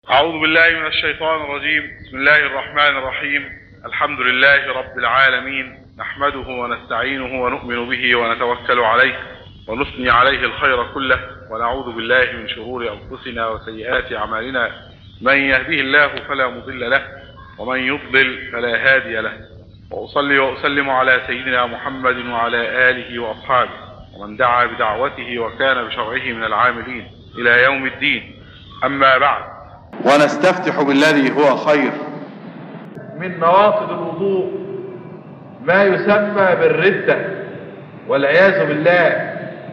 أعوذ بالله من الشيطان الرجيم بسم الله الرحمن الرحيم الحمد لله رب العالمين نحمده ونستعينه ونؤمن به ونتوكل عليه ونثني عليه الخير كله ونعوذ بالله من شرور أنفسنا وسيئات أعمالنا من يهده الله فلا مضل له ومن يضلل فلا هادي له وأصلي وأسلم على سيدنا محمد وعلى آله وأصحابه ومن دعا بدعوته وكان بشرعه من العاملين إلى يوم الدين أما بعد ونستفتح بالذي هو خير من نواقض الوضوء ما يسمى بالردة والعياذ بالله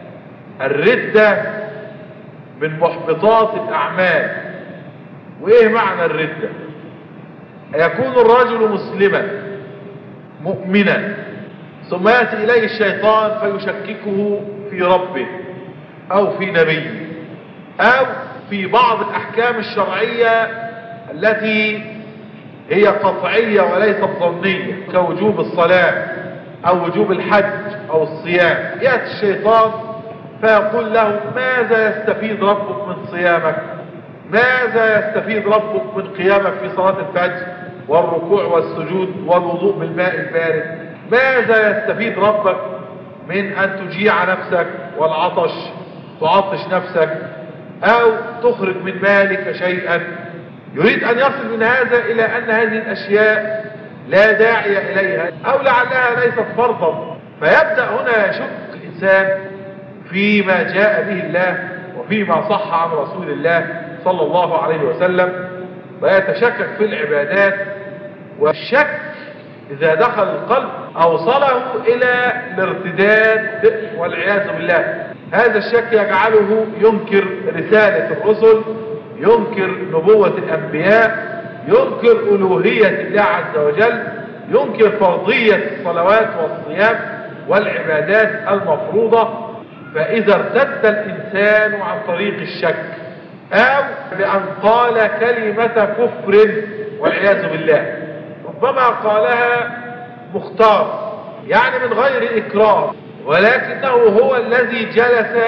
الردة من محبطات الأعمال وإيه معنى الردة يكون الرجل مسلما مؤمنا ثم يأتي إليه الشيطان فيشككه في ربه أو في نبيه أو في بعض الأحكام الشرعية التي هي قطعية وليست ظنية كوجوب الصلاة أو وجوب الحج أو الصيام يأتي الشيطان فيقول له ماذا يستفيد ربك من صيامك ماذا يستفيد ربك من قيامك في صلاة الفجر والركوع والسجود والوضوء بالماء البارد ماذا يستفيد ربك من أن تجيع نفسك والعطش تعطش نفسك أو تخرج من مالك شيئا يريد أن يصل من هذا إلى أن هذه الأشياء لا داعي إليها أو لعلها ليست فرضا فيبدأ هنا يشك الإنسان فيما جاء به الله وفيما صح عن رسول الله صلى الله عليه وسلم ويتشكك في العبادات والشك إذا دخل القلب أوصله إلى الارتداد والعياذ بالله هذا الشك يجعله ينكر رسالة الرسل ينكر نبوة الأنبياء ينكر ألوهية الله عز وجل ينكر فرضية الصلوات والصيام والعبادات المفروضة فإذا ارتد الإنسان عن طريق الشك أو بأن قال كلمة كفر والعياذ بالله ربما قالها مختار يعني من غير إكراه ولكنه هو الذي جلس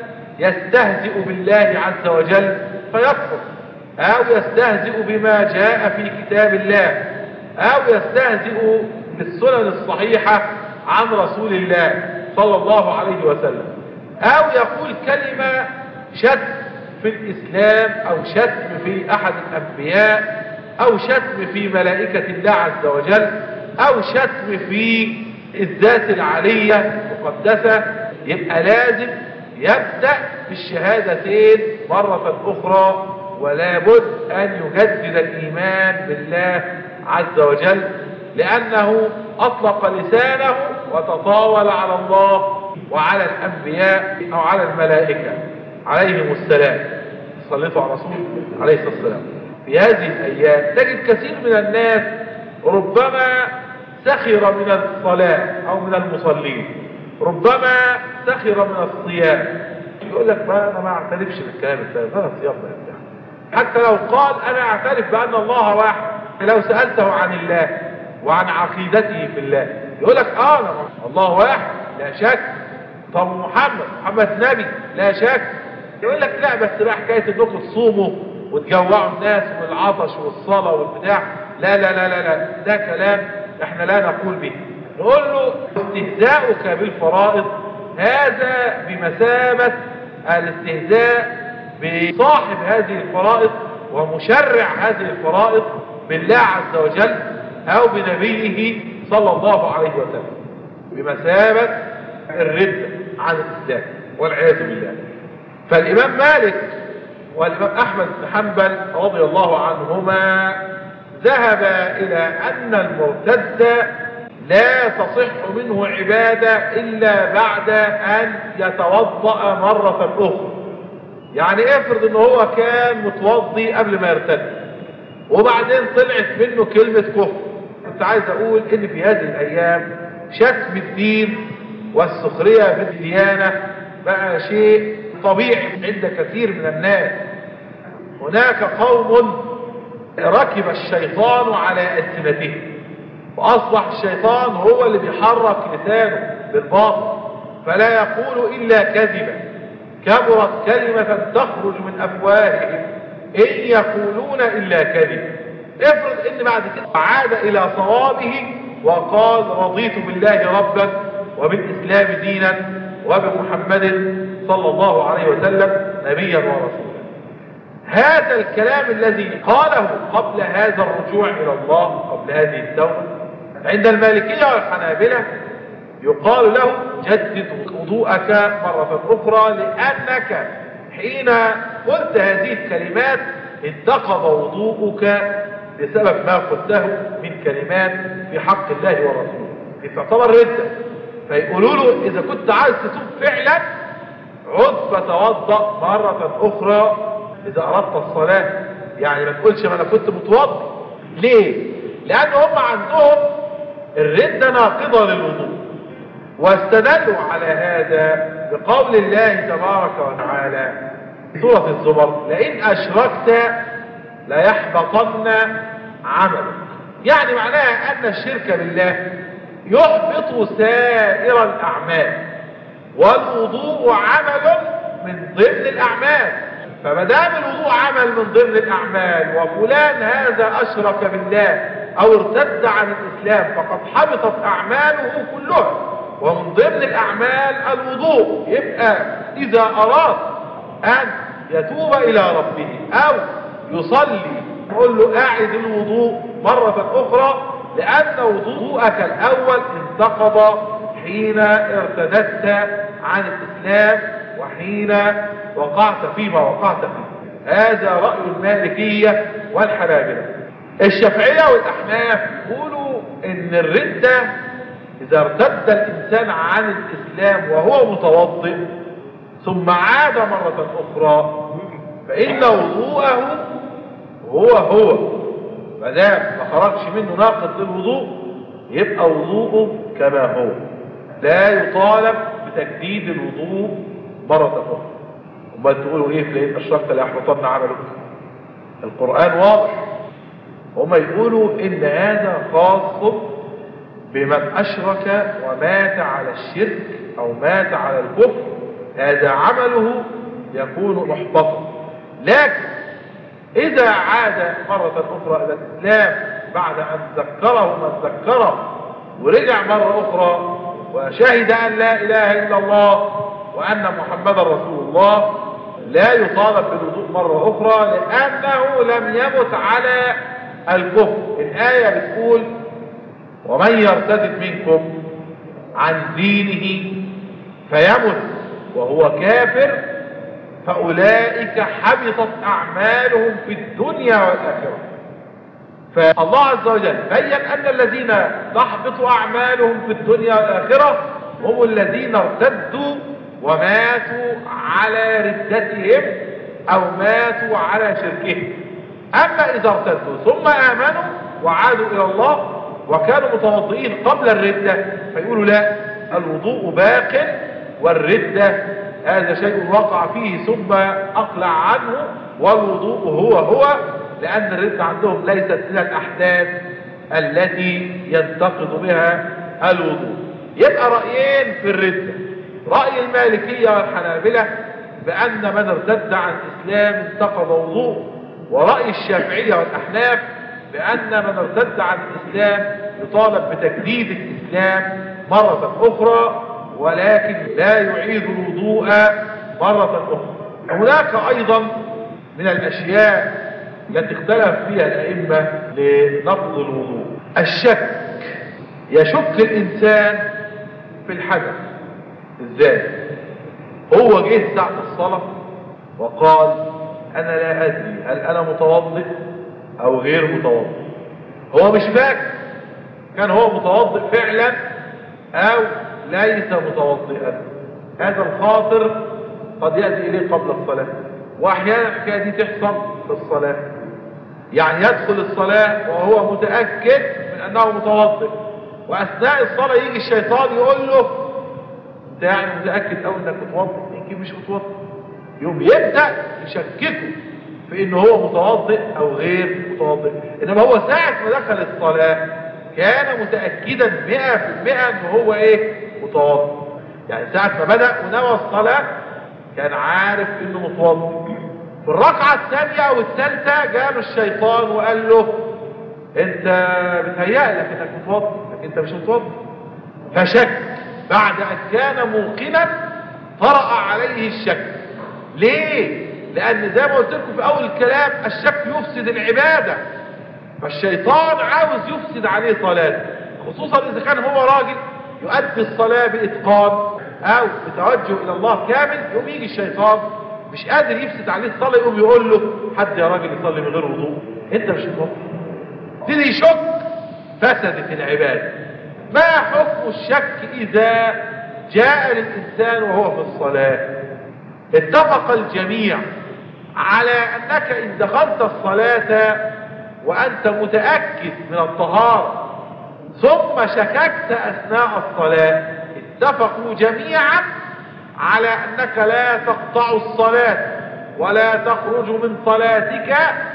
يستهزئ بالله عز وجل فيكفر أو يستهزئ بما جاء في كتاب الله أو يستهزئ بالسنن الصحيحة عن رسول الله صلى الله عليه وسلم أو يقول كلمة شتم في الإسلام أو شتم في أحد الأنبياء أو شتم في ملائكة الله عز وجل أو شتم في الذات العالية المقدسة يبقى لازم يبدأ بالشهادتين مرة أخرى ولا بد أن يجدد الإيمان بالله عز وجل لأنه أطلق لسانه وتطاول على الله وعلى الأنبياء أو على الملائكة عليهم السلام صليتوا على رسول عليه الصلاة والسلام في هذه الأيام تجد كثير من الناس ربما سخر من الصلاة أو من المصلين ربما سخر من الصيام يقول لك ما أنا ما أعترفش بالكلام الثالث أنا صيام ده حتى لو قال أنا أعترف بأن الله واحد لو سألته عن الله وعن عقيدته في الله يقول لك آه الله واحد لا شك طب محمد محمد نبي لا شك يقول لك لا بس بقى حكاية انكم تصوموا وتجوعوا الناس والعطش والصلاة والبتاع لا لا لا لا لا ده كلام احنا لا نقول به نقول له استهزاؤك بالفرائض هذا بمثابة الاستهزاء بصاحب هذه الفرائض ومشرع هذه الفرائض بالله عز وجل او بنبيه صلى الله عليه وسلم بمثابة الردة عن الاسلام والعياذ بالله فالامام مالك والامام احمد بن حنبل رضي الله عنهما ذهب الى ان المرتد لا تصح منه عبادة الا بعد ان يتوضأ مرة اخرى يعني افرض ان هو كان متوضي قبل ما يرتد وبعدين طلعت منه كلمة كفر كنت عايز اقول ان في هذه الايام شتم الدين والسخرية بالديانة بقى شيء طبيعي عند كثير من الناس هناك قوم ركب الشيطان على ألسنتهم وأصبح الشيطان هو اللي بيحرك لسانه بالباطل فلا يقول إلا كذبا كبرت كلمة تخرج من أفواههم إن يقولون إلا كذب افرض إن بعد كده عاد إلى صوابه وقال رضيت بالله ربا وبالإسلام دينا وبمحمد صلى الله عليه وسلم نبيا ورسولا هذا الكلام الذي قاله قبل هذا الرجوع إلى الله قبل هذه التوبة عند المالكية والحنابلة يقال له جدد وضوءك مرة أخرى لأنك حين قلت هذه الكلمات انتقض وضوءك بسبب ما قلته من كلمات في حق الله ورسوله دي تعتبر ردة فيقولوا له إذا كنت عايز تتوب فعلا عد فتوضأ مرة أخرى إذا أردت الصلاة يعني ما تقولش ما أنا كنت متوضي ليه؟ لأن هم عندهم الردة ناقضة للوضوء واستدلوا على هذا بقول الله تبارك وتعالى سورة الزمر لئن أشركت ليحبطن عملك يعني معناها أن الشرك بالله يحبط سائر الأعمال والوضوء عمل من ضمن الأعمال فما دام الوضوء عمل من ضمن الأعمال وفلان هذا أشرك بالله أو ارتد عن الإسلام فقد حبطت أعماله كلها ومن ضمن الأعمال الوضوء يبقى إذا أراد أن يتوب إلى ربه أو يصلي يقول له أعد الوضوء مرة أخرى لأن وضوءك الأول انتقض حين ارتدت عن الإسلام وحين وقعت فيما وقعت فيه هذا رأي المالكية والحنابلة الشافعية والأحناف يقولوا إن الردة إذا ارتد الإنسان عن الإسلام وهو متوضئ ثم عاد مرة أخرى فإن وضوءه هو هو مدام ما خرجش منه ناقض للوضوء يبقى وضوءه كما هو لا يطالب بتجديد الوضوء مرة أخرى امال تقولوا ايه في لئن اشركت ليحبطن عملك القرآن واضح هم يقولوا ان هذا خاص بمن اشرك ومات على الشرك او مات على الكفر هذا عمله يكون محبطا لكن اذا عاد مرة اخرى الى الاسلام بعد ان ذكره من ذكره ورجع مرة اخرى وشهد ان لا اله الا الله وان محمدا رسول الله لا يطالب بالوضوء مرة اخرى لانه لم يمت على الكفر الاية بتقول ومن يرتد منكم عن دينه فيمت وهو كافر فأولئك حبطت أعمالهم في الدنيا والآخرة فالله عز وجل بين أن الذين تحبط أعمالهم في الدنيا والآخرة هم الذين ارتدوا وماتوا على ردتهم أو ماتوا على شركهم أما إذا ارتدوا ثم آمنوا وعادوا إلى الله وكانوا متوضئين قبل الردة فيقولوا لا الوضوء باق والردة هذا شيء وقع فيه ثم أقلع عنه والوضوء هو هو لأن الردة عندهم ليست من الأحداث التي ينتقض بها الوضوء يبقى رأيين في الردة رأي المالكية والحنابلة بأن من ارتد عن الإسلام انتقض وضوء ورأي الشافعية والأحناف بأن من ارتد عن الإسلام يطالب بتجديد الإسلام مرة أخرى ولكن لا يعيد الوضوء مرة أخرى هناك أيضا من الأشياء التي اختلف فيها الأئمة لنقض الوضوء الشك يشك الإنسان في الحدث ازاي هو جه ساعة الصلاة وقال أنا لا أدري هل أنا متوضئ أو غير متوضئ هو مش فاكر كان هو متوضئ فعلا أو ليس متوضئا هذا الخاطر قد يأتي إليه قبل الصلاة وأحيانا الحكاية دي تحصل في الصلاة يعني يدخل الصلاة وهو متأكد من أنه متوضئ وأثناء الصلاة يجي الشيطان يقول له أنت يعني متأكد أو أنك متوضئ يمكن مش متوضئ يوم يبدأ يشككه في أنه هو متوضئ أو غير متوضئ إنما هو ساعة ما دخل الصلاة كان متأكدا مئة في المئة أنه هو إيه متوضئ يعني ساعة ما بدأ ونوى الصلاة كان عارف انه متوضئ في الركعة الثانية والثالثة جاله الشيطان وقال له انت بتهيألك انك متوضي لكن انت مش متوضي فشك بعد ان كان موقنا طرأ عليه الشك ليه لان زي ما قلت لكم في اول الكلام الشك يفسد العبادة فالشيطان عاوز يفسد عليه صلاته خصوصا اذا كان هو راجل يؤدي الصلاة باتقان او بتوجه الى الله كامل يقوم يجي الشيطان مش قادر يفسد عليه الصلاة يقوم يقول له حد يا راجل يصلي من غير وضوء انت مش متوضي يبتدي يشك فسدت العبادة ما حكم الشك إذا جاء للإنسان وهو في الصلاة اتفق الجميع على أنك إن دخلت الصلاة وأنت متأكد من الطهارة ثم شككت أثناء الصلاة اتفقوا جميعا على أنك لا تقطع الصلاة ولا تخرج من صلاتك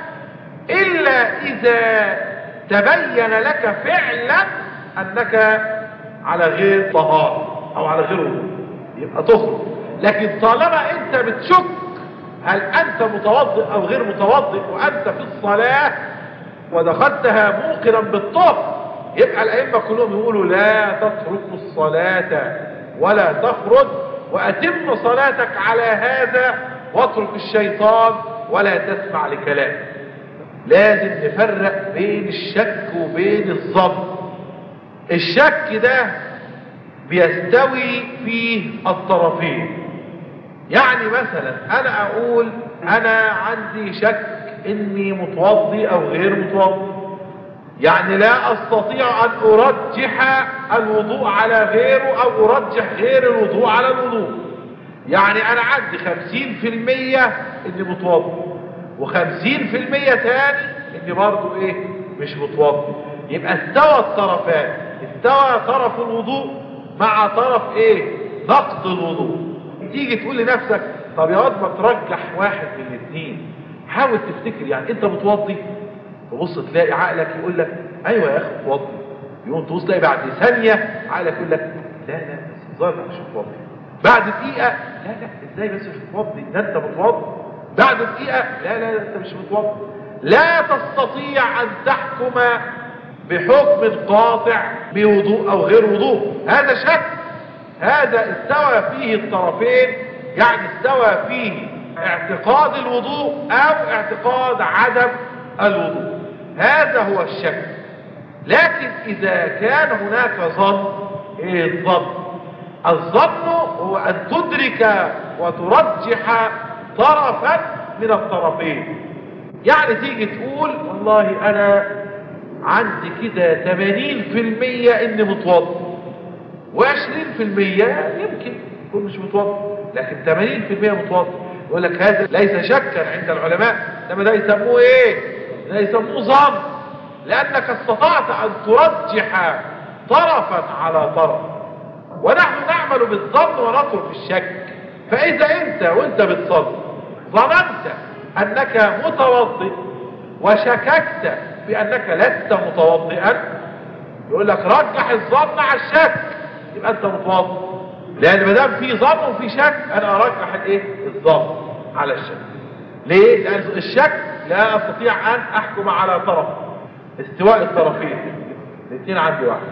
إلا إذا تبين لك فعلا أنك على غير طهارة أو على غير وضوء يبقى تخرج لكن طالما أنت بتشك هل أنت متوضئ أو غير متوضئ وأنت في الصلاة ودخلتها موقنا بالطهر يبقى الأئمة كلهم يقولوا لا تترك الصلاة ولا تخرج وأتم صلاتك على هذا واترك الشيطان ولا تسمع لكلامه لازم نفرق بين الشك وبين الظن الشك ده بيستوي فيه الطرفين يعني مثلا انا اقول انا عندي شك اني متوضي او غير متوضي يعني لا استطيع ان ارجح الوضوء على غيره او ارجح غير الوضوء على الوضوء يعني انا عندي خمسين في المية اني متوضي وخمسين في المية تاني اني برضو ايه مش متوضي يبقى استوى الطرفان استوى طرف الوضوء مع طرف ايه نقض الوضوء تيجي تقول لنفسك طب يا واد ما ترجح واحد من الاثنين حاول تفتكر يعني انت متوضي تبص تلاقي عقلك يقول لك ايوه يا اخي متوضي يقوم تبص تلاقي بعد ثانيه عقلك يقول لك لا لا بس الظاهر مش متوضي بعد دقيقه لا لا ازاي بس مش متوضي ده انت متوضي بعد دقيقه لا لا انت مش متوضي لا تستطيع ان تحكم بحكم قاطع بوضوء او غير وضوء هذا شك هذا استوى فيه الطرفين يعني استوى فيه اعتقاد الوضوء او اعتقاد عدم الوضوء هذا هو الشك لكن اذا كان هناك ظن ايه الظن الظن هو ان تدرك وترجح طرفا من الطرفين يعني تيجي تقول والله انا عندي كده 80% اني متوضي و20% يمكن يكون مش متوضي لكن 80% متوضي يقول لك هذا ليس شكا عند العلماء انما ده يسموه ايه ده يسموه ظن لانك استطعت ان ترجح طرفا على طرف ونحن نعمل بالظن ونترك الشك فاذا انت وانت بتصلي ظننت انك متوضئ وشككت بانك لست متوضئا يقول لك رجح الظن على الشك يبقى انت متوضئ لان ما دام في ظن وفي شك انا ارجح الايه الظن على الشك ليه لان الشك لا استطيع ان احكم على طرف استواء الطرفين الاثنين عندي واحد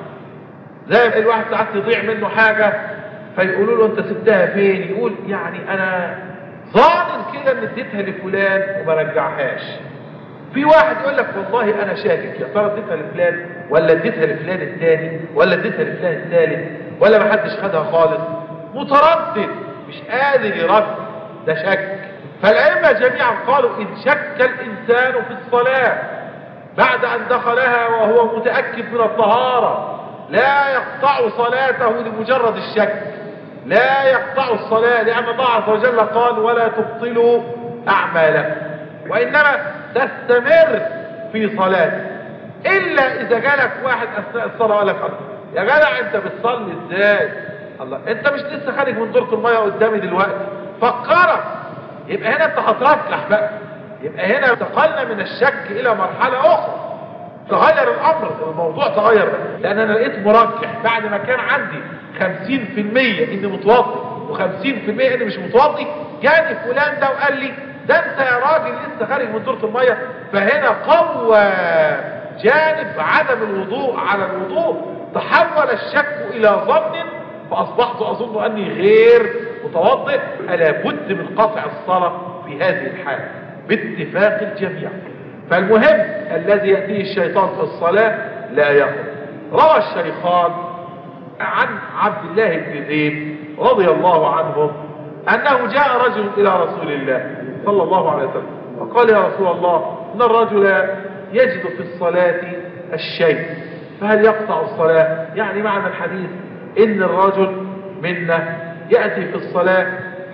زي الواحد ساعات يضيع منه حاجة فيقولوا له انت سبتها فين يقول يعني انا ظانن كده ان اديتها لفلان وما رجعهاش في واحد يقول لك والله انا شاكك يا ترى اديتها لفلان ولا اديتها لفلان الثاني ولا اديتها لفلان الثالث ولا ما حدش خدها خالص متردد مش قادر يرد ده شك فالائمه جميعا قالوا ان شك الانسان في الصلاه بعد ان دخلها وهو متاكد من الطهاره لا يقطع صلاته لمجرد الشك لا يقطع الصلاه لان الله عز وجل قال ولا تبطلوا اعمالكم وانما تستمر في صلاتك الا اذا جالك واحد اثناء الصلاه وقال لك يا جدع انت بتصلي ازاي الله انت مش لسه خارج من دورة الميه قدامي دلوقتي فكرك يبقى هنا انت هترجح بقى يبقى هنا انتقلنا من الشك الى مرحله اخرى تغير الامر الموضوع تغير بقى. لان انا لقيت مرجح بعد ما كان عندي 50% اني متوضي و50% اني مش متوضي جاني فلان ده وقال لي ده انت يا راجل لسه خارج من دورة المية فهنا قوى جانب عدم الوضوء على الوضوء تحول الشك الى ظن فاصبحت اظن اني غير متوضئ الا بد من قطع الصلاة في هذه الحالة باتفاق الجميع فالمهم الذي يأتيه الشيطان في الصلاة لا يخرج روى الشيخان عن عبد الله بن زيد رضي الله عنه انه جاء رجل الى رسول الله صلى الله عليه وسلم وقال يا رسول الله ان الرجل يجد في الصلاة الشيء فهل يقطع الصلاة يعني معنى الحديث ان الرجل منا يأتي في الصلاة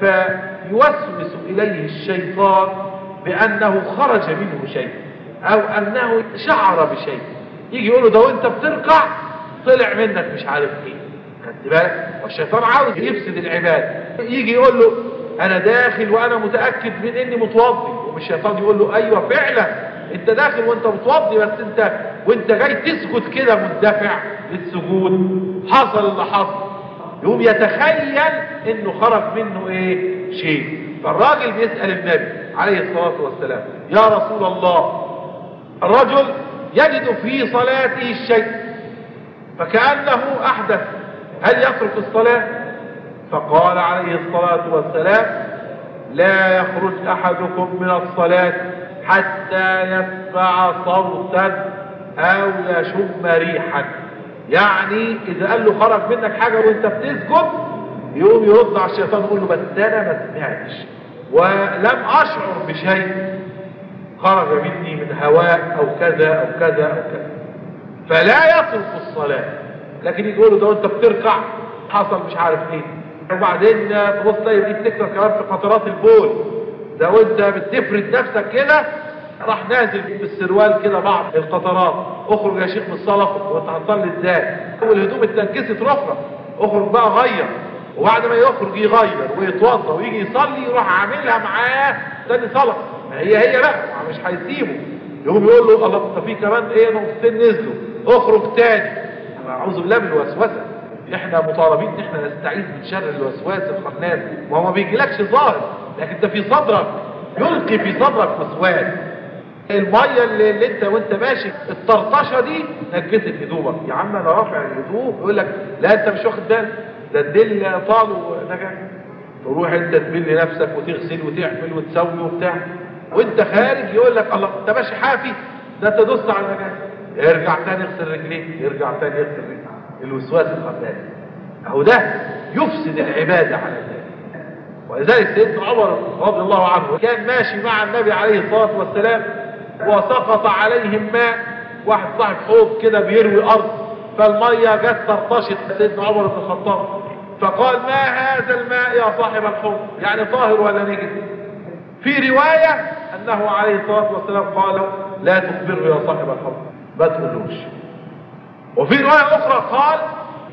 فيوسوس اليه الشيطان بانه خرج منه شيء او انه شعر بشيء يجي يقول له ده وانت بتركع طلع منك مش عارف ايه خدت بالك والشيطان عاوز يفسد العباد يجي يقول له انا داخل وانا متاكد من اني متوضي والشيطان يقول له ايوه فعلا انت داخل وانت متوضي بس انت وانت جاي تسجد كده مندفع للسجود حصل اللي حصل يقوم يتخيل انه خرج منه ايه شيء فالراجل بيسال النبي عليه الصلاه والسلام يا رسول الله الرجل يجد في صلاته الشيء فكأنه أحدث هل يترك الصلاة فقال عليه الصلاة والسلام لا يخرج أحدكم من الصلاة حتى يسمع صوتا أو يشم ريحا يعني إذا قال له خرج منك حاجة وانت بتسجد يقوم يرد على الشيطان يقول له بس أنا ما سمعتش ولم أشعر بشيء خرج مني من هواء او كذا او كذا او كذا فلا يترك الصلاة لكن يجي يقول له ده انت بتركع حصل مش عارف ايه وبعدين تبص تلاقي دي بتكتر كمان في قطرات البول ده وانت بتفرد نفسك كده راح نازل بالسروال كده بعض القطرات اخرج يا شيخ من الصلاة وانت هتصلي ازاي والهدوم اتنكست رفرة اخرج بقى غير وبعد ما يخرج يغير ويتوضا ويجي يصلي يروح عاملها معاه تاني صلاه ما هي هي بقى مش هيسيبه يقوم يقول له الله طب في كمان ايه نقطتين نزلوا اخرج تاني اعوذ بالله من الوسوسه احنا مطالبين ان احنا نستعيذ من شر الوسواس الخناس وهو ما بيجيلكش ظاهر لكن ده في صدرك يلقي في صدرك وسواس الميه اللي, اللي انت وانت ماشي الطرطشه دي نجست هدومك يا عم انا رافع الهدوم يقول لك لا انت مش واخد بالك ده الدل طال ونجا تروح انت تبل نفسك وتغسل وتعمل وتسوي وبتاع وانت خارج يقول لك الله انت ماشي حافي ده انت دوست على النجاسه ارجع تاني اغسل رجليك يرجع تاني يغسل رجليك الوسواس الخناس اهو ده يفسد العباده على الناس ولذلك سيدنا عمر رضي الله عنه كان ماشي مع النبي عليه الصلاه والسلام وسقط عليهم ماء واحد صاحب حوض كده بيروي ارض فالميه جت طرطشت سيدنا عمر بن الخطاب فقال ما هذا الماء يا صاحب الحوض يعني طاهر ولا نجس في رواية انه عليه الصلاة والسلام قال لا تخبره يا صاحب الحوض ما تقولوش وفي رواية اخرى قال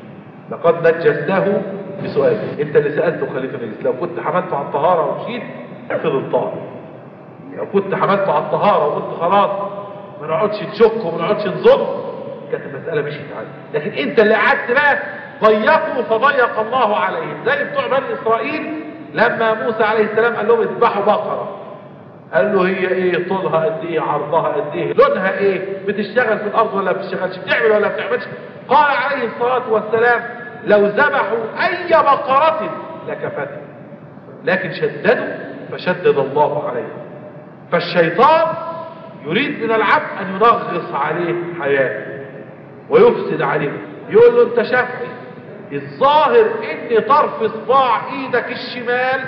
لقد نجسته بسؤال انت اللي سألته خليفة نجس لو كنت حملته على الطهارة ومشيت فضل طاهر لو كنت حملته على الطهارة وقلت خلاص ما نقعدش نشك وما نقعدش نظن كانت المسألة مشيت عادي لكن انت اللي قعدت بقى ضيقوا فضيق الله عليهم زي بتوع بني اسرائيل لما موسى عليه السلام قال لهم اذبحوا بقرة قال له هي ايه طولها قد ايه عرضها قد ايه لونها ايه بتشتغل في الارض ولا بتشتغلش بتعمل ولا بتعملش قال عليه الصلاة والسلام لو ذبحوا اي بقرة لكفتهم لكن شددوا فشدد الله عليهم فالشيطان يريد من العبد ان ينغص عليه حياته ويفسد عليه يقول له انت شافعي الظاهر ان طرف صباع ايدك الشمال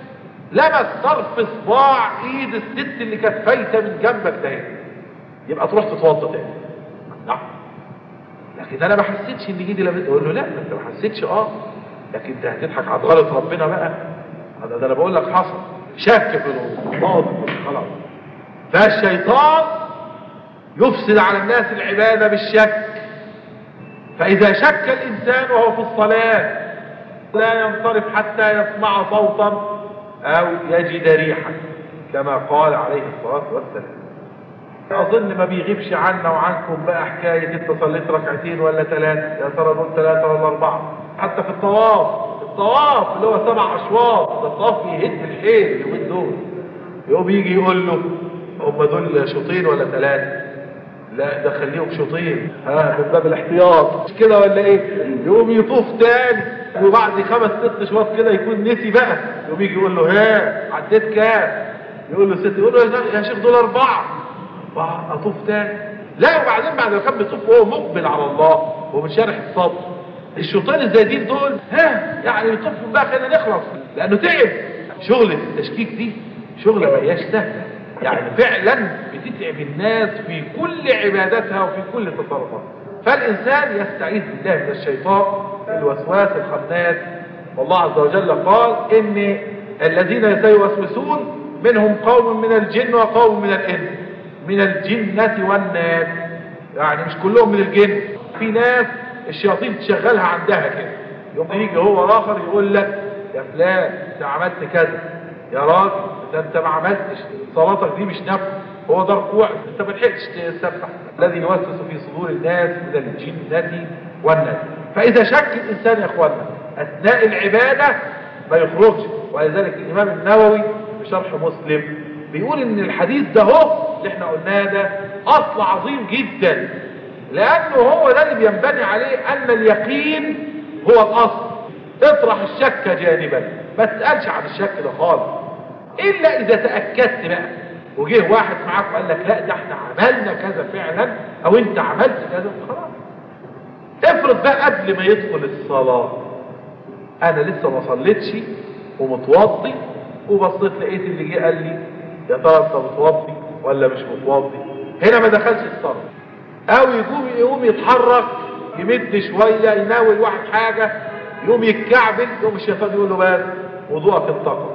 لمس طرف صباع ايد الست اللي كانت فايته من جنبك ده يبقى تروح تتوضا تاني نعم لكن انا ما حسيتش ان ايدي لمست اقول له لا انت ما حسيتش اه لكن انت هتضحك على غلط ربنا بقى هذا ده انا بقول لك حصل شك في الوضوء خلاص فالشيطان يفسد على الناس العباده بالشك فإذا شك الإنسان وهو في الصلاة لا ينصرف حتى يسمع صوتا أو يجد ريحا كما قال عليه الصلاة والسلام أظن ما بيغيبش عنا وعنكم بقى حكاية أنت صليت ركعتين ولا ثلاثة يا ترى دول ثلاثة ولا أربعة حتى في الطواف الطواف اللي هو سبع أشواط ده الطواف يهد الحيل اليومين دول يقوم يجي يقول له هم دول شوطين ولا ثلاثة لا ده خليهم شوطين ها من باب الاحتياط مش كده ولا ايه يقوم يطوف تاني وبعد خمس ست شواط كده يكون نسي بقى يقوم يجي يقول له ها عديت كام يقول له ست يقول له يا شيخ دول اربعه اطوف تاني لا وبعدين بعد ما كان بيطوف وهو مقبل على الله ومنشرح الصدر الشيطان الزايدين دول ها يعني يطوفوا بقى خلينا نخلص لانه تعب شغلة التشكيك دي شغلة ما هياش سهلة يعني فعلا بتتعب الناس في كل عباداتها وفي كل تصرفاتها فالإنسان يستعيذ بالله من الشيطان الوسواس الخناس والله عز وجل قال إن الذين يوسوسون منهم قوم من الجن وقوم من الإنس من الجنة والناس يعني مش كلهم من الجن في ناس الشياطين تشغلها عندها كده يوم يجي هو اخر يقول لك يا فلان انت عملت كذا يا راجل ده انت ما عملتش صلاتك دي مش نفع هو ده ركوع انت ما لحقتش تسبح الذي يوسوس في صدور الناس من الجنة والناس فاذا شك الانسان يا اخوانا اثناء العبادة ما يخرجش ولذلك الامام النووي في شرح مسلم بيقول ان الحديث ده هو اللي احنا قلناه ده اصل عظيم جدا لانه هو ده اللي بينبني عليه ان اليقين هو الاصل اطرح الشك جانبا ما تسألش عن الشك ده خالص الا اذا تأكدت بقى وجه واحد معاك وقال لك لا ده احنا عملنا كذا فعلا او انت عملت كذا خلاص افرض بقى قبل ما يدخل الصلاة انا لسه ما صليتش ومتوضي وبصيت لقيت اللي جه قال لي يا ترى انت متوضي ولا مش متوضي هنا ما دخلش الصلاة او يقوم يقوم يتحرك يمد شوية يناول واحد حاجة يقوم يتكعبل يقوم الشيطان يقول له بس وضوءك انتقض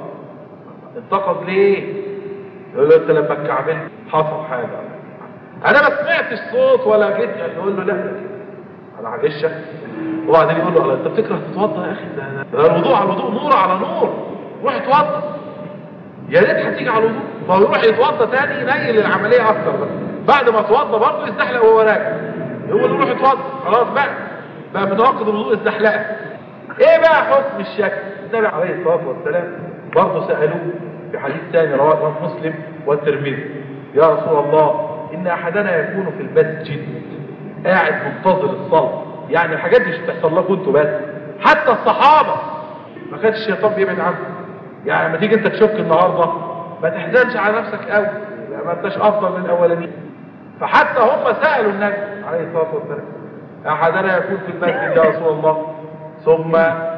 انتقض ليه يقول له انت لما اتكعبلت حصل حاجة انا ما سمعتش صوت ولا جيت يقول له لا انا هغشك وبعدين يقول له انت بتكره تتوضا يا اخي ده الوضوء على الوضوء نور على نور روح اتوضا يا ريت هتيجي على الوضوء ما هو يروح يتوضا تاني ينيل العمليه اكتر بقى بعد ما اتوضا برضه يزحلق وهو راجع يقول له روح اتوضا خلاص بقى بقى من نواقض الوضوء الزحلقه ايه بقى حكم الشك النبي عليه الصلاه والسلام برضه سالوه في حديث ثاني رواه الامام مسلم والترمذي يا رسول الله ان احدنا يكون في المسجد قاعد منتظر الصلاه يعني الحاجات دي مش بتحصل لكم انتوا بس حتى الصحابه ما كانش الشيطان بيبعد عنكم يعني لما تيجي انت تشك النهارده ما تحزنش على نفسك قوي يعني ما انتش افضل من الاولانيين فحتى هم سالوا النبي عليه الصلاه والسلام احدنا يكون في المسجد يا رسول الله ثم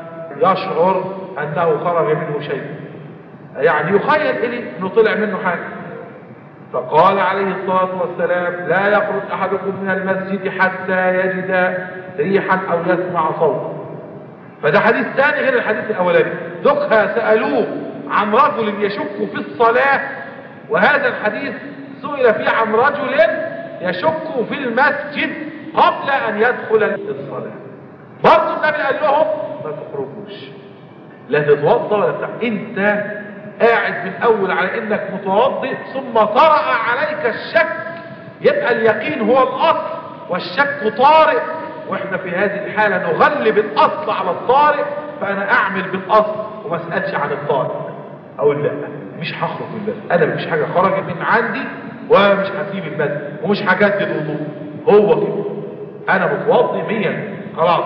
يشعر انه خرج منه شيء يعني يخيل اليه انه طلع منه حاجه فقال عليه الصلاة والسلام لا يخرج أحدكم من المسجد حتى يجد ريحا أو يسمع صوتا فده حديث ثاني غير الحديث الأولاني دكها سألوه عن رجل يشك في الصلاة وهذا الحديث سئل فيه عن رجل يشك في المسجد قبل أن يدخل الصلاة برضه النبي قال لهم ما تخرجوش لا تتوضا ولا بتاع انت قاعد من اول على انك متوضئ ثم طرأ عليك الشك يبقى اليقين هو الاصل والشك طارئ واحنا في هذه الحالة نغلب الاصل على الطارئ فانا اعمل بالاصل وما اسألش عن الطارئ اقول لا مش هخرج من المسجد انا مفيش حاجة خرجت من عندي ومش هسيب المسجد ومش هجدد وضوء هو كده انا متوضي مية خلاص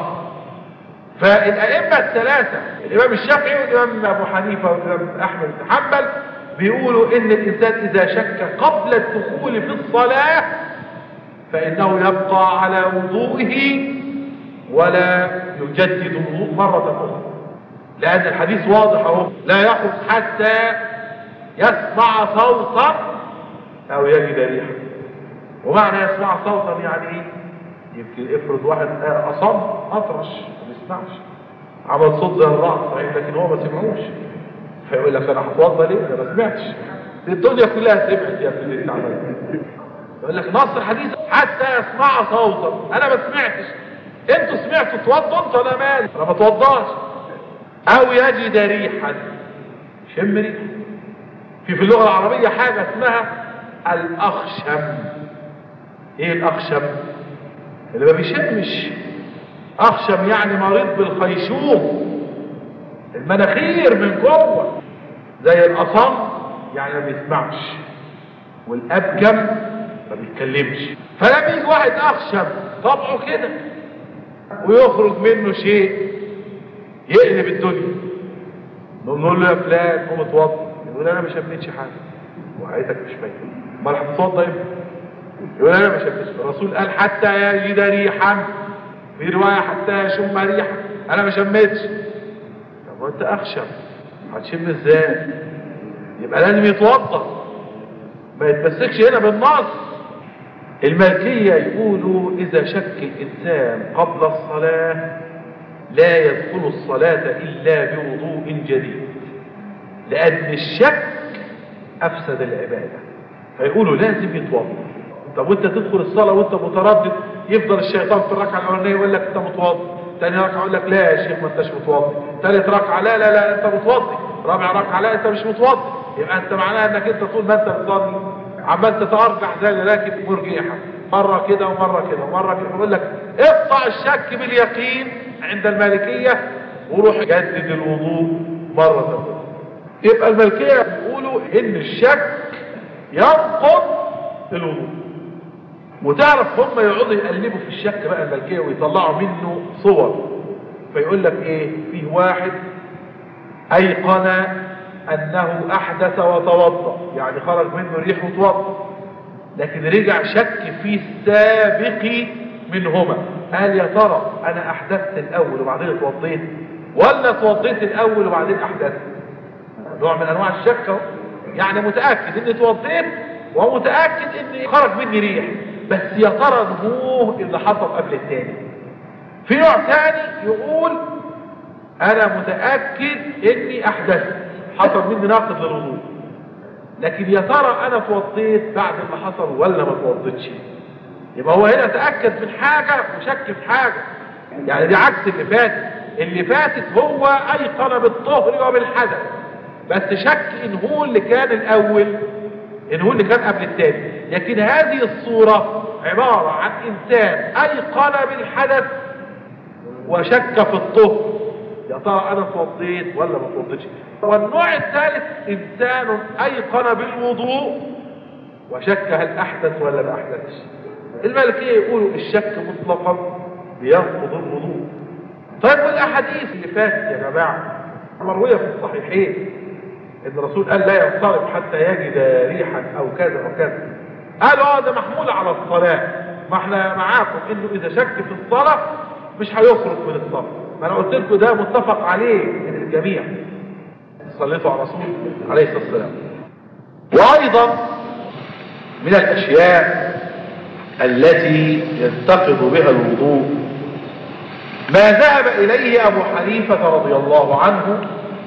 فالأئمة الثلاثة الإمام الشافعي والإمام أبو حنيفة والإمام أحمد بن حنبل بيقولوا إن الإنسان إذا شك قبل الدخول في الصلاة فإنه يبقى على وضوئه ولا يجدد الوضوء مرة أخرى لأن الحديث واضح أهو لا يخرج حتى يسمع صوتا أو يجد ريحا ومعنى يسمع صوتا يعني إيه؟ يمكن افرض واحد أصم أطرش يسمعش عمل صوت زي الرعد صحيح لكن هو ما سمعوش فيقول لك انا هتوضى ليه انا ما سمعتش الدنيا كلها سمعت يا ابن اللي انت عملته يقول لك نص الحديث حتى يسمع صوتا انا ما سمعتش انتوا سمعتوا توضوا انتوا انا مالي انا ما توضاش او يجد ريحا شم ريحا في في اللغه العربيه حاجه اسمها الاخشم ايه الاخشم اللي ما بيشمش اخشم يعني مريض بالخيشوم المناخير من جوه زي الاصم يعني ما بيسمعش والابكم ما بيتكلمش فلما يجي واحد اخشب طبعه كده ويخرج منه شيء يقلب الدنيا نقول له يا فلان قوم اتوضى يقول انا ما شميتش حاجه وعيتك مش فايته امال هتتوضى امتى يقول انا ما شميتش الرسول قال حتى يجد ريحا في روايه حتى يشم ريحا انا ما شميتش طب وانت اخشب هتشم ازاي يبقى لازم يتوضى ما يتمسكش هنا بالنص الملكية يقولوا إذا شك الإنسان قبل الصلاة لا يدخل الصلاة إلا بوضوء جديد لأن الشك أفسد العبادة فيقولوا لازم يتوضا طب وانت تدخل الصلاة وانت متردد يفضل الشيطان في الركعة الأولانية يقول لك انت متوضي تاني ركعة يقول لك لا يا شيخ ما انتش متوضي تالت ركعة لا لا لا انت متوضي رابع ركعة لا انت مش متوضي يبقى انت معناها انك انت طول ما انت بتصلي عمال تترجح زي راكب مرجيحة مرة كده ومرة كده ومرة كده يقول لك اقطع الشك باليقين عند المالكية وروح جدد الوضوء مرة أخرى يبقى الملكية بيقولوا ان الشك ينقض الوضوء وتعرف هم يقعدوا يقلبوا في الشك بقى الملكية ويطلعوا منه صور فيقول لك ايه فيه واحد ايقن انه احدث وتوضا يعني خرج منه ريح وتوضا لكن رجع شك في السابق منهما قال يا ترى انا احدثت الاول وبعدين اتوضيت ولا اتوضيت الاول وبعدين احدثت نوع من انواع الشك اهو يعني متاكد اني اتوضيت وهو متاكد ان خرج مني ريح بس يا ترى نموه اللي حصل قبل التاني في نوع تاني يقول انا متاكد اني احدثت حصل مني ناقض للوضوء لكن يا ترى انا اتوضيت بعد ما حصل ولا ما اتوضيتش يبقى هو هنا تاكد من حاجه وشك في حاجه يعني دي عكس اللي فاتت اللي فاتت هو ايقن بالطهر وبالحدث بس شك ان هو اللي كان الاول ان هو اللي كان قبل التاني لكن هذه الصورة عبارة عن انسان ايقن بالحدث وشك في الطهر يا ترى انا اتوضيت ولا ما اتوضيتش والنوع الثالث انسان ايقن بالوضوء وشك هل احدث ولا ما احدثش المالكية يقولوا الشك مطلقا بينقض الوضوء طيب والاحاديث اللي فاتت يا جماعة مروية في الصحيحين ان الرسول قال لا ينصرف حتى يجد ريحا او كذا او كذا قالوا اه ده محمول على الصلاة ما احنا معاكم انه اذا شك في الصلاة مش هيخرج من الصلاة ما انا قلت لكم ده متفق عليه من الجميع صليتوا على الرسول عليه الصلاة والسلام وايضا من الاشياء التي ينتقض بها الوضوء ما ذهب اليه ابو حنيفة رضي الله عنه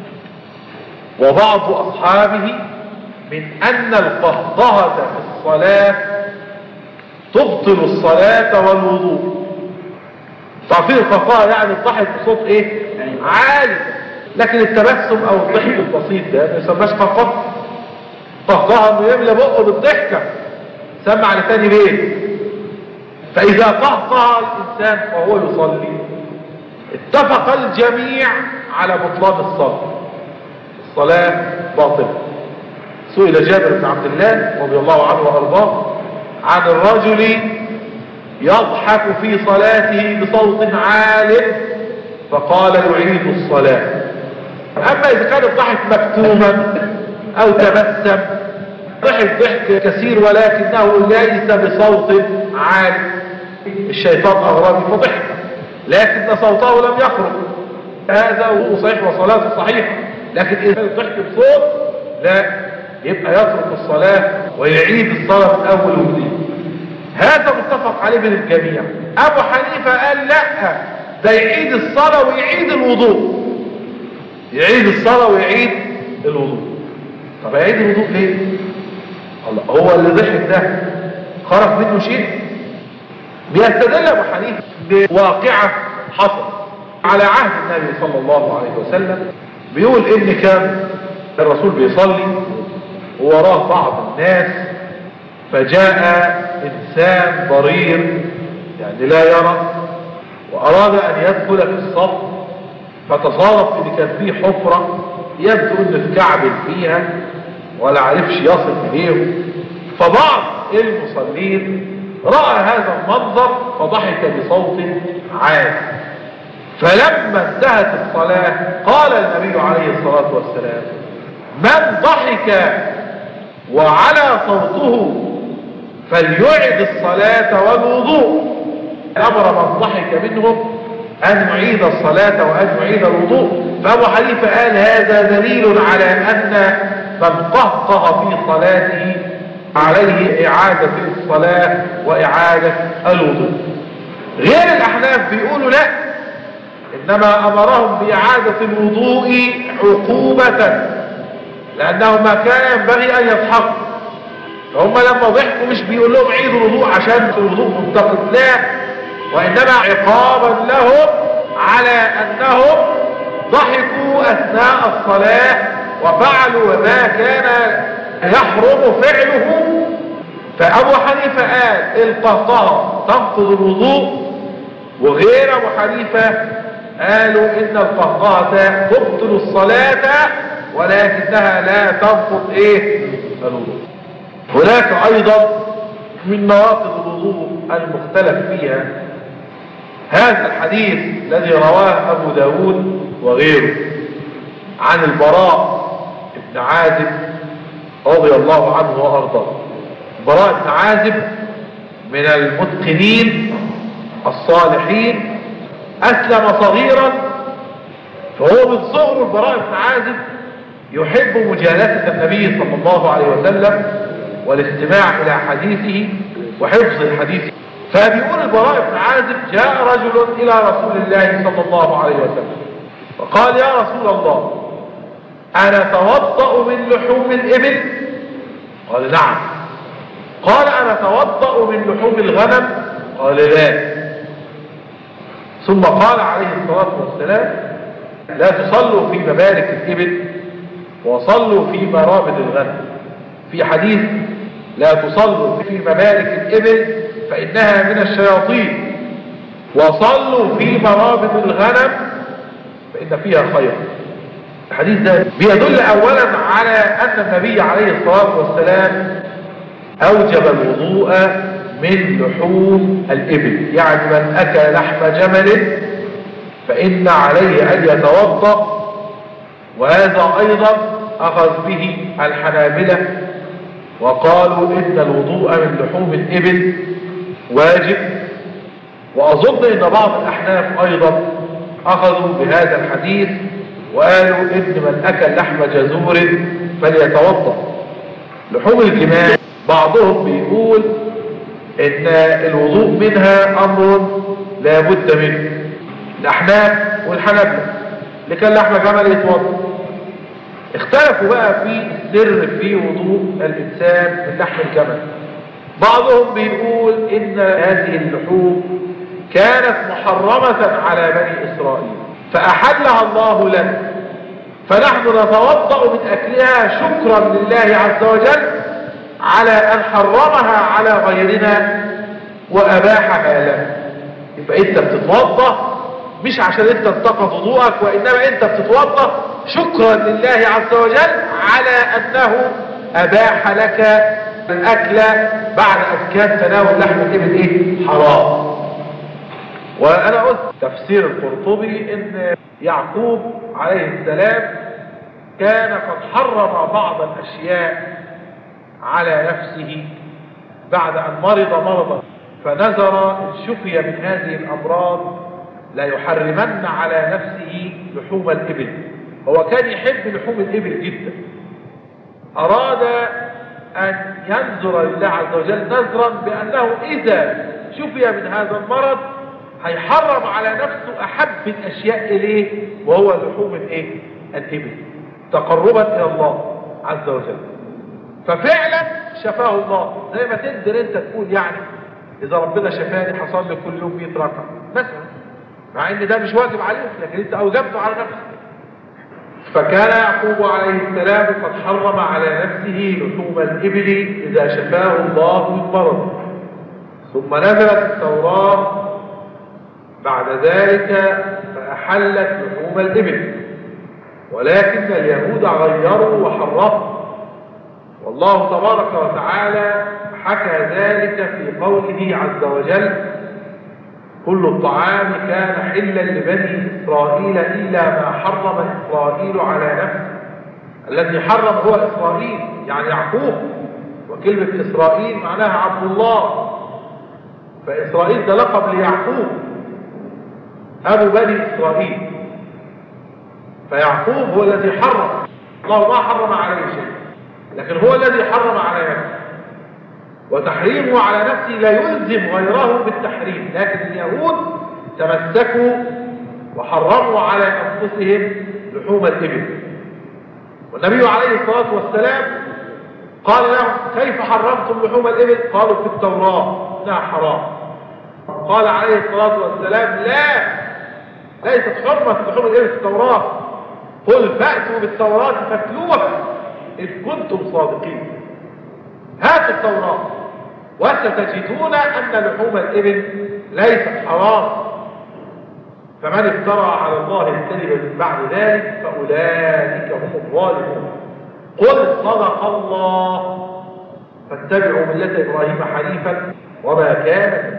وبعض أصحابه من أن القهقهة في الصلاة تبطل الصلاة والوضوء تعرفين القهقهة يعني الضحك بصوت ايه عالي لكن التبسم او الضحك البسيط ده ما يسماش قهقهة قهقهة انه يملى بقه بالضحكة سمع لتاني بيت فإذا قهقه الإنسان وهو يصلي اتفق الجميع على بطلان الصلاة الصلاة باطلة سئل جابر بن عبد الله رضي الله عنه وارضاه عن الرجل يضحك في صلاته بصوت عال فقال يعيد الصلاة اما اذا كان الضحك مكتوما او تبسم ضحك ضحك كثير ولكنه ليس بصوت عال الشيطان اغربي فضحك لكن صوته لم يخرج هذا هو صحيح وصلاته صحيحه لكن إذا الضحك بصوت لا يبقى يترك الصلاة ويعيد الصلاة من أول وجديد هذا متفق عليه من الجميع أبو حنيفة قال لا ده يعيد الصلاة ويعيد الوضوء يعيد الصلاة ويعيد الوضوء طب يعيد الوضوء ليه الله هو اللي ضحك ده خرج منه شيء بيستدل أبو حنيفة بواقعة حصل على عهد النبي صلى الله عليه وسلم بيقول ان كان الرسول بيصلي ووراه بعض الناس فجاء انسان ضرير يعني لا يرى واراد ان يدخل في الصف فتصادف ان كان فيه حفرة يبدو ان الكعب فيها ولا عرفش يصل إليهم فبعض المصلين رأى هذا المنظر فضحك بصوت عالي فلما انتهت الصلاة قال النبي عليه الصلاة والسلام من ضحك وعلى صوته فليعد الصلاة والوضوء أمر من ضحك منهم أن يعيد الصلاة وأن يعيد الوضوء فأبو حنيفة قال هذا دليل على أن من قهقه في صلاته عليه إعادة الصلاة وإعادة الوضوء غير الأحناف بيقولوا لا إنما أمرهم بإعادة الوضوء عقوبة لأنه ما كان ينبغي أن يضحكوا فهم لما ضحكوا مش بيقول لهم عيدوا الوضوء عشان الوضوء منتقد لا وإنما عقابا لهم على أنهم ضحكوا أثناء الصلاة وفعلوا ما كان يحرم فعله فأبو حنيفة قال القهقه تنقض الوضوء وغير أبو حنيفة قالوا إن القهقه تبطل الصلاة ولكنها لا تنقض إيه الوضوء هناك أيضا من نواقض الوضوء المختلف فيها هذا الحديث الذي رواه أبو داود وغيره عن البراء بن عازب رضي الله عنه وأرضاه براء بن عازب من المتقنين الصالحين أسلم صغيرا فهو من صغر البراء بن عازب يحب مجالسة النبي صلى الله عليه وسلم والاستماع إلى حديثه وحفظ الحديث فبيقول البراء بن عازب جاء رجل إلى رسول الله صلى الله عليه وسلم فقال يا رسول الله أنا توضأ من لحوم الإبل قال نعم قال أنا توضأ من لحوم الغنم قال لا ثم قال عليه الصلاة والسلام لا تصلوا في مبارك الإبل وصلوا في مرابد الغنم في حديث لا تصلوا في مبارك الإبل فإنها من الشياطين وصلوا في مرابط الغنم فإن فيها خير الحديث ده بيدل أولا على أن النبي عليه الصلاة والسلام أوجب الوضوء من لحوم الإبل يعني من أكل لحم جمل فإن عليه أن يتوضأ وهذا أيضا أخذ به الحنابلة وقالوا إن الوضوء من لحوم الإبل واجب وأظن إن بعض الأحناف أيضا أخذوا بهذا الحديث وقالوا إن من أكل لحم جزور فليتوضأ لحوم الجمال بعضهم بيقول إن الوضوء منها أمر لا بد منه الأحناف والحنابلة اللي كان لحم جمل يتوضأ اختلفوا بقى في السر في وضوء الإنسان من لحم الجمل بعضهم بيقول إن هذه اللحوم كانت محرمة على بني إسرائيل فأحلها الله لنا فنحن نتوضأ من أكلها شكرا لله عز وجل على أن حرمها على غيرنا وأباحها لنا يبقى أنت بتتوضأ مش عشان أنت انتقض وضوءك وإنما أنت بتتوضأ شكرا لله عز وجل على أنه أباح لك الأكل بعد أذكار تناول لحم الإبل إيه؟ حرام وأنا قلت تفسير القرطبي إن يعقوب عليه السلام كان قد حرم بعض الأشياء على نفسه بعد أن مرض مرضا فنذر إن شفي من هذه الأمراض لا يحرمن على نفسه لحوم الإبل هو كان يحب لحوم الإبل جدا أراد أن ينذر لله عز وجل نذرا بأنه إذا شفي من هذا المرض هيحرم على نفسه أحب الأشياء إليه وهو لحوم الإيه؟ الإبل تقربا إلى الله عز وجل ففعلا شفاه الله زي ما تنزل انت تقول يعني اذا ربنا شفاني حصل لي كل يوم 100 ركعه مثلا مع ان ده مش واجب عليك لكن انت اوجبته على نفسك فكان يعقوب عليه السلام قد حرم على نفسه لحوم الإبل إذا شفاه الله من مرض ثم نزلت التوراة بعد ذلك فأحلت لحوم الإبل ولكن اليهود غيروا وحرفوا والله تبارك وتعالى حكى ذلك في قوله عز وجل كل الطعام كان حلا لبني إسرائيل إلا ما حرم إسرائيل على نفسه الذي حرم هو إسرائيل يعني يعقوب وكلمة إسرائيل معناها عبد الله فإسرائيل ده لقب ليعقوب أبو بني إسرائيل فيعقوب هو الذي حرم الله ما حرم عليه شيء لكن هو الذي حرم على نفسه وتحريمه على نفسه لا يلزم غيره بالتحريم لكن اليهود تمسكوا وحرموا على أنفسهم لحوم الإبل والنبي عليه الصلاة والسلام قال لهم كيف حرمتم لحوم الإبل قالوا في التوراة إنها حرام قال عليه الصلاة والسلام لا ليست حرمة لحوم الإبل في التوراة قل فأتوا بالتوراة فاتلوها إن كنتم صادقين هاتوا التوراة وستجدون أن لحوم الإبل ليست حرام فمن افترى على الله الكذب من بعد ذلك فأولئك هم الظالمون قل صدق الله فاتبعوا ملة إبراهيم حنيفا وما كان من